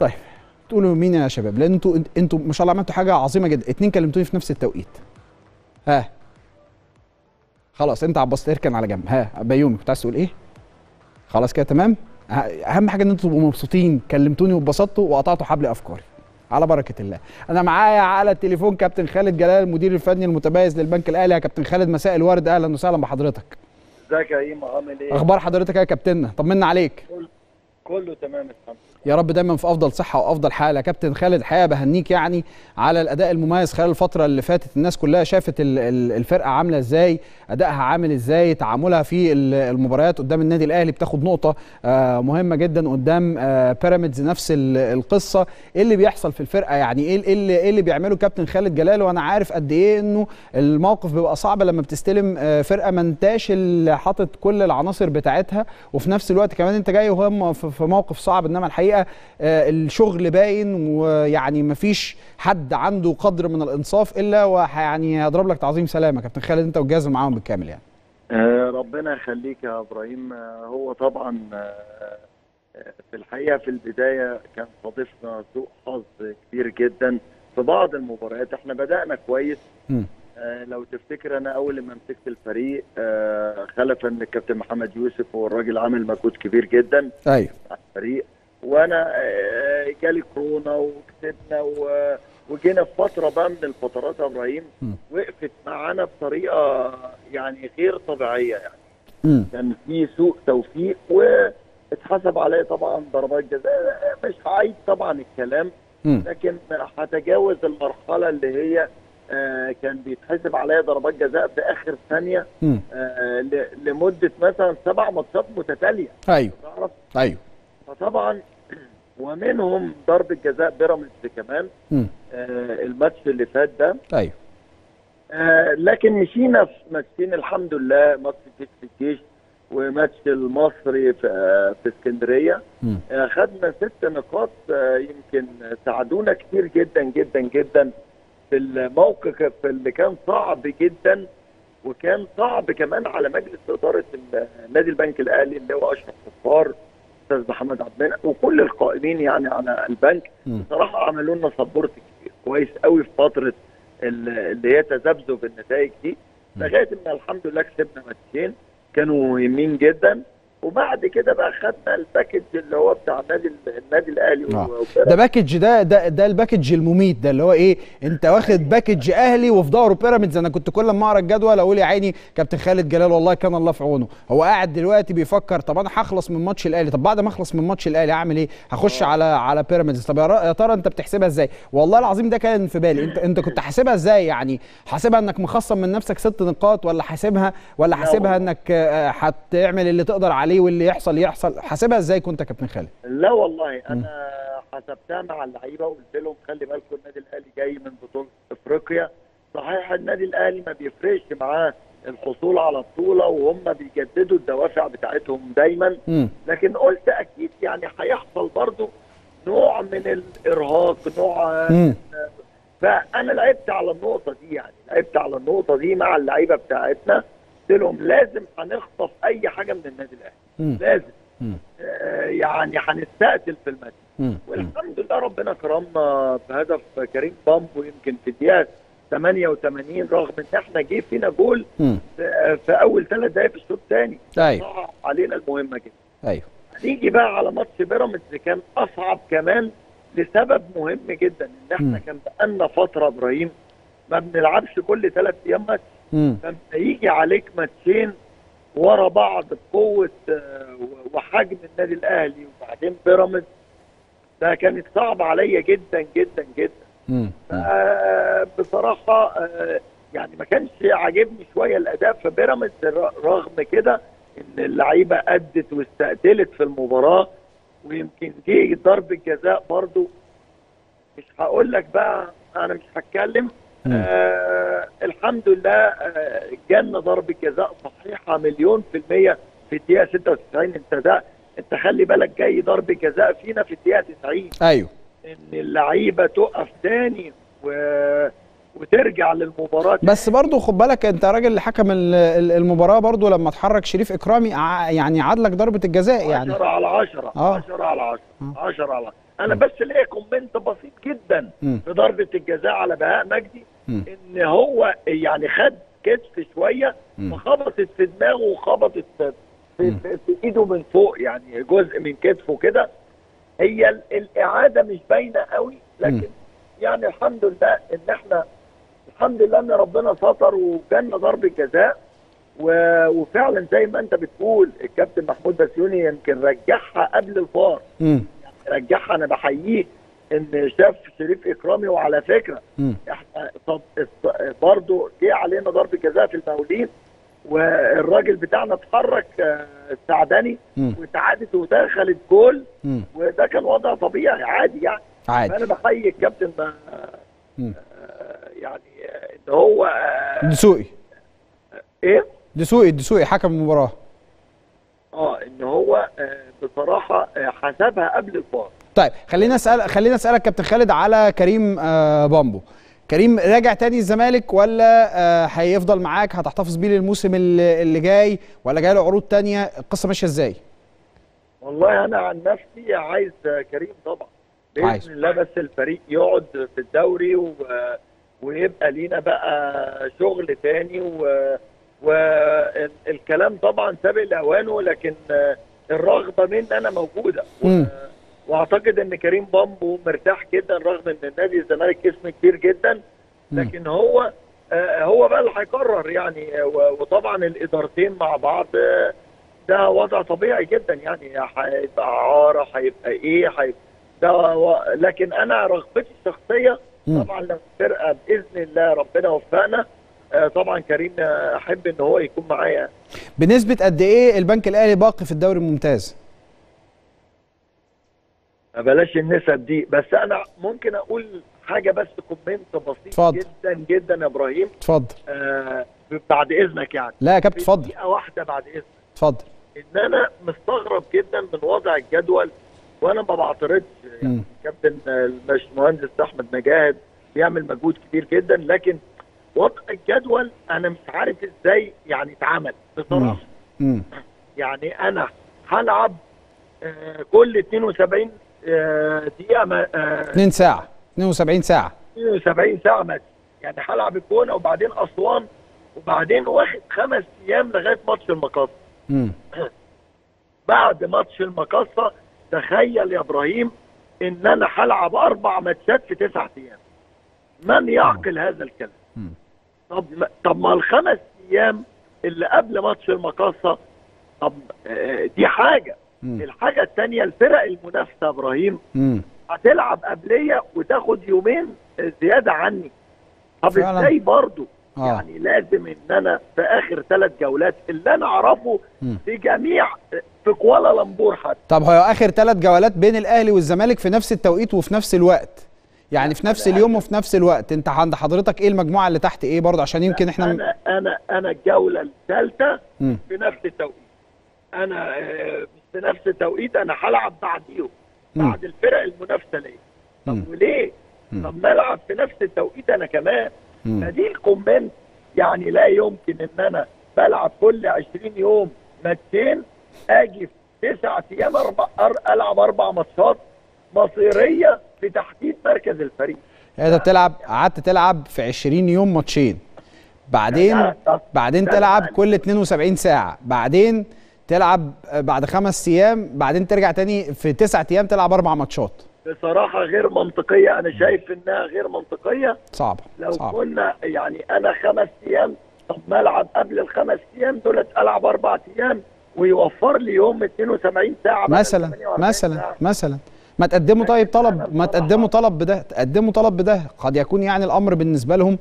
طيب تقولوا مين يا شباب لان انتوا انتوا ما شاء الله عملتوا حاجه عظيمه جدا اتنين كلمتوني في نفس التوقيت ها خلاص انت عباس اركن على جنب ها بيومي كنت عايز تقول ايه خلاص كده تمام ه- اهم حاجه ان انتوا تبقوا مبسوطين كلمتوني واتبسطتوا وقطعتوا حبل افكاري على بركه الله انا معايا على التليفون كابتن خالد جلال المدير الفني المتميز للبنك الاهلي يا كابتن خالد مساء الورد اهلا وسهلا بحضرتك ازيك يا ايمن عامل ايه؟ اخبار حضرتك إيه يا كابتننا طمنا عليك كله تمام الحمد يا رب دايما في افضل صحه وافضل حال يا كابتن خالد الحقيقه بهنيك يعني على الاداء المميز خلال الفتره اللي فاتت الناس كلها شافت ال- ال- الفرقه عامله ازاي ادائها عامل ازاي تعاملها في ال- المباريات قدام النادي الاهلي بتاخد نقطه آه، مهمه جدا قدام آه، بيراميدز نفس ال- القصه ايه اللي بيحصل في الفرقه يعني ايه إيه اللي, إيه اللي بيعمله كابتن خالد جلال وانا عارف قد ايه انه الموقف بيبقى صعب لما بتستلم آه، فرقه ما انتاش اللي حاطط كل العناصر بتاعتها وفي نفس الوقت كمان انت جاي وهم في في موقف صعب انما الحقيقه آه، الشغل باين ويعني مفيش حد عنده قدر من الانصاف الا ويعني هضرب لك تعظيم سلامه يا كابتن خالد انت والجهاز اللي معاهم بالكامل يعني آه ربنا يخليك يا ابراهيم آه هو طبعا آه آه، في الحقيقه في البدايه كان صادفنا سوء حظ كبير جدا في بعض المباريات احنا بدانا كويس مم. آه لو تفتكر انا اول ما مسكت الفريق آه خلفا الكابتن محمد يوسف هو الراجل عامل مجهود كبير جدا ايوه على الفريق وانا آه، جالي كورونا وكسبنا و- وجينا في فتره بقى من الفترات يا ابراهيم مم. وقفت معانا بطريقه يعني غير طبيعيه يعني مم. كان في سوء توفيق واتحسب عليا طبعا ضربات جزاء مش هعيد طبعا الكلام مم. لكن هتجاوز المرحله اللي هي آه، كان بيتحسب عليا ضربات جزاء في اخر ثانيه مم. آه، ل- لمده مثلا سبع ماتشات متتاليه ايوه تعرف ايوه فطبعا ومنهم ضربة جزاء بيراميدز كمان مم. آه الماتش اللي فات ده ايوه آه لكن مشينا في ماتشين الحمد لله ماتش الجيش في الجيش وماتش المصري في, آه في اسكندريه مم. آه خدنا ست نقاط آه يمكن ساعدونا كتير جدا جدا جدا في الموقف اللي كان صعب جدا وكان صعب كمان على مجلس اداره ال- نادي البنك الاهلي اللي هو اشرف صفار استاذ محمد عبد المنعم وكل القائمين يعني على البنك مم. صراحه عملوا لنا سبورت كويس قوي في فتره ال- اللي هي تذبذب النتائج دي لغايه ان الحمد لله كسبنا ماتشين كانوا مهمين جدا وبعد كده بقى خدنا الباكج اللي هو بتاع النادي النادي الاهلي آه. وبيراميدز. ده باكج ده ده ده الباكج المميت ده اللي هو ايه انت واخد باكج اهلي وفي ظهره بيراميدز انا كنت كل ما اقرا الجدول اقول يا عيني كابتن خالد جلال والله كان الله في عونه هو قاعد دلوقتي بيفكر طب انا هخلص من ماتش الاهلي طب بعد ما اخلص من ماتش الاهلي اعمل ايه هخش على على بيراميدز طب يا را- يا ترى انت بتحسبها ازاي والله العظيم ده كان في بالي انت انت كنت حاسبها ازاي يعني حاسبها انك مخصم من نفسك ست نقاط ولا حاسبها ولا حاسبها والله. انك آه، هتعمل اللي تقدر عليه واللي يحصل يحصل حاسبها ازاي كنت يا كابتن خالد لا والله انا حسبتها مع اللعيبه وقلت لهم خلي بالكم النادي الاهلي جاي من بطوله افريقيا صحيح النادي الاهلي ما بيفرقش معاه الحصول على بطوله وهم بيجددوا الدوافع بتاعتهم دايما امم لكن قلت اكيد يعني هيحصل برضو نوع من الارهاق نوع امم فانا لعبت على النقطه دي يعني لعبت على النقطه دي مع اللعيبه بتاعتنا قلت لهم لازم هنخطف اي حاجه من النادي الاهلي مم. لازم مم. آه، يعني هنستقتل في الماتش مم. والحمد لله ربنا كرمنا بهدف كريم بامبو يمكن في الدقيقه 88 رغم ان احنا جه فينا جول مم. في في اول ثلاث دقائق في الشوط الثاني ايوه صعب علينا المهمه جدا ايوه نيجي بقى على ماتش بيراميدز كان اصعب كمان لسبب مهم جدا ان احنا مم. كان بقالنا فتره ابراهيم ما بنلعبش كل ثلاث ايام ماتش مم. فلما يجي عليك ماتشين ورا بعض بقوه آه، وحجم النادي الاهلي وبعدين بيراميدز ده كانت صعبه عليا جدا جدا جدا مم. آه، بصراحه آه، يعني ما كانش عاجبني شويه الاداء في بيراميدز ر- رغم كده ان اللعيبه ادت واستقتلت في المباراه ويمكن جه ضربه جزاء برضو مش هقول لك بقى انا مش هتكلم مم. آه الحمد لله آه جالنا ضربه جزاء صحيحه مليون في الميه في الدقيقه 96 انت ده انت خلي بالك جاي ضربه جزاء فينا في الدقيقه 90 ايوه ان اللعيبه تقف تاني و... وترجع للمباراه بس برضو خد بالك انت راجل حكم ال- ال- المباراه برضو لما اتحرك شريف اكرامي ع- يعني عادلك ضربه الجزاء يعني 10 على 10 آه. 10 على 10 آه. 10 على 10 انا بس ليا كومنت بسيط جدا مم. في ضربه الجزاء على بهاء مجدي مم. ان هو يعني خد كتف شويه مم. فخبطت في دماغه وخبطت في, في, في, في ايده من فوق يعني جزء من كتفه كده هي ال- الاعاده مش باينه قوي لكن مم. يعني الحمد لله ان احنا الحمد لله ان ربنا ستر وجالنا ضربه جزاء و- وفعلا زي ما انت بتقول الكابتن محمود بسيوني يمكن رجعها قبل الفار مم. رجعها انا بحييه ان شاف شريف اكرامي وعلى فكره مم. احنا صد- الص- برضه جه علينا ضربه جزاء في المقاولين والراجل بتاعنا اتحرك آه، السعداني مم. واتعادت ودخلت جول مم. وده كان وضع طبيعي عادي يعني عادي فانا بحيي الكابتن آه، مم. آه، يعني آه، ان هو آه، دسوقي ايه دسوقي دسوقي حكم المباراه اه ان هو آه، بصراحه آه، حسبها قبل الفار طيب خلينا اسال خلينا اسالك كابتن خالد على كريم آه بامبو كريم راجع تاني الزمالك ولا آه هيفضل معاك هتحتفظ بيه للموسم اللي اللي جاي ولا جاي له عروض تانية القصه ماشيه ازاي والله انا عن نفسي عايز آه، كريم طبعا عايز. باذن الله بس الفريق يقعد في الدوري و... ويبقى لينا بقى شغل تاني و... والكلام طبعا سابق لاوانه لكن آه، الرغبه مني انا موجوده و... مم. واعتقد ان كريم بامبو مرتاح جدا رغم ان نادي الزمالك اسم كبير جدا لكن هو آه، هو بقى اللي هيقرر يعني آه، و- وطبعا الادارتين مع بعض آه، ده وضع طبيعي جدا يعني هيبقى اعاره هيبقى ايه هيبقى ده و... لكن انا رغبتي الشخصيه مم. طبعا لو الفرقه باذن الله ربنا وفقنا آه، طبعا كريم آه، احب ان هو يكون معايا بنسبه قد ايه البنك الاهلي باقي في الدوري الممتاز بلاش النسب دي بس انا ممكن اقول حاجه بس كومنت بسيط اتفضل. جدا جدا يا ابراهيم اتفضل آه بعد اذنك يعني لا يا كابتن في اتفضل دقيقه واحده بعد اذنك اتفضل ان انا مستغرب جدا من وضع الجدول وانا ما بعترضش يعني مم. كابتن الباشمهندس احمد مجاهد بيعمل مجهود كبير جدا لكن وضع الجدول انا مش عارف ازاي يعني اتعمل بصراحه مم. يعني انا هلعب آه، كل 72 آه، دقيقه ما- آه، 2 ساعه 72 ساعه 72 ساعه ماتش يعني هلعب الجونه وبعدين اسوان وبعدين واخد خمس ايام لغايه ماتش المقاصه مم. بعد ماتش المقاصه تخيل يا ابراهيم ان انا هلعب اربع ماتشات في تسعة ايام من يعقل هذا الكلام مم. طب ما طب ما الخمس ايام اللي قبل ماتش المقاصه طب آه، دي حاجه مم. الحاجه الثانيه الفرق المنافسه يا ابراهيم مم. هتلعب قبليه وتاخد يومين زياده عني طب فعلا. ازاي برضه آه. يعني لازم ان انا في اخر ثلاث جولات اللي انا اعرفه مم. في جميع في كوالالمبور حتى طب هو اخر ثلاث جولات بين الاهلي والزمالك في نفس التوقيت وفي نفس الوقت يعني في نفس اليوم وفي نفس الوقت انت عند حضرتك ايه المجموعه اللي تحت ايه برضه عشان يمكن احنا انا انا انا الجوله الثالثه مم. في نفس التوقيت انا آه، مش في نفس التوقيت انا هلعب بعديهم مم. بعد الفرق المنافسه ليا مم. طب وليه؟ مم. طب ما العب في نفس التوقيت انا كمان مم. فدي الكومنت يعني لا يمكن ان انا بلعب كل 20 يوم ماتشين اجي في تسع ايام اربع أر- العب اربع ماتشات مصيريه في تحديد مركز الفريق يعني انت بتلعب قعدت تلعب في 20 يوم ماتشين بعدين لا، لا، بعدين لا، تلعب لا. كل 72 ساعه بعدين تلعب بعد خمس ايام بعدين ترجع تاني في تسعة ايام تلعب اربع ماتشات بصراحه غير منطقيه انا شايف انها غير منطقيه صعبه لو صعبه كنا يعني انا خمس ايام طب ما العب قبل الخمس ايام دولت العب اربع ايام ويوفر لي يوم 72 ساعه بدل مثلا 48 مثلا ساعة. مثلا ما تقدموا طيب لكن أنا طلب ما بصراحة- تقدموا طلب بده تقدموا طلب بده قد يكون يعني الامر بالنسبه لهم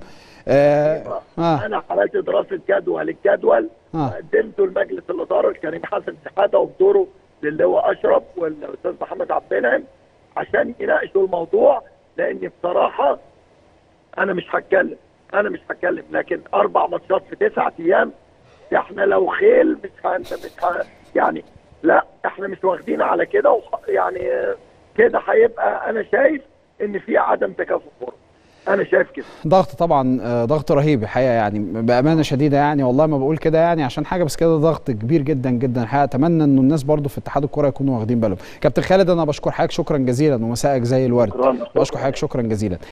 آه آه انا عملت دراسه جدوى للجدول آه. قدمته لمجلس الاداره الكريم حسن شحاته وبدوره للواء اشرف والاستاذ محمد عبد المنعم عشان يناقشوا الموضوع لان بصراحه انا مش هتكلم انا مش هتكلم لكن اربع ماتشات في تسعة ايام احنا لو خيل مش هن مش ه... يعني لا احنا مش واخدين على كده وح... يعني آه، كده هيبقى انا شايف ان في عدم تكافؤ فرص انا شايف كده ضغط طبعا آه، ضغط رهيب الحقيقه يعني بامانه شديده يعني والله ما بقول كده يعني عشان حاجه بس كده ضغط كبير جدا جدا الحقيقه اتمنى انه الناس برضو في اتحاد الكره يكونوا واخدين بالهم كابتن خالد انا بشكر حضرتك شكرا جزيلا ومسائك زي الورد شكراً. بشكر حضرتك شكرا جزيلا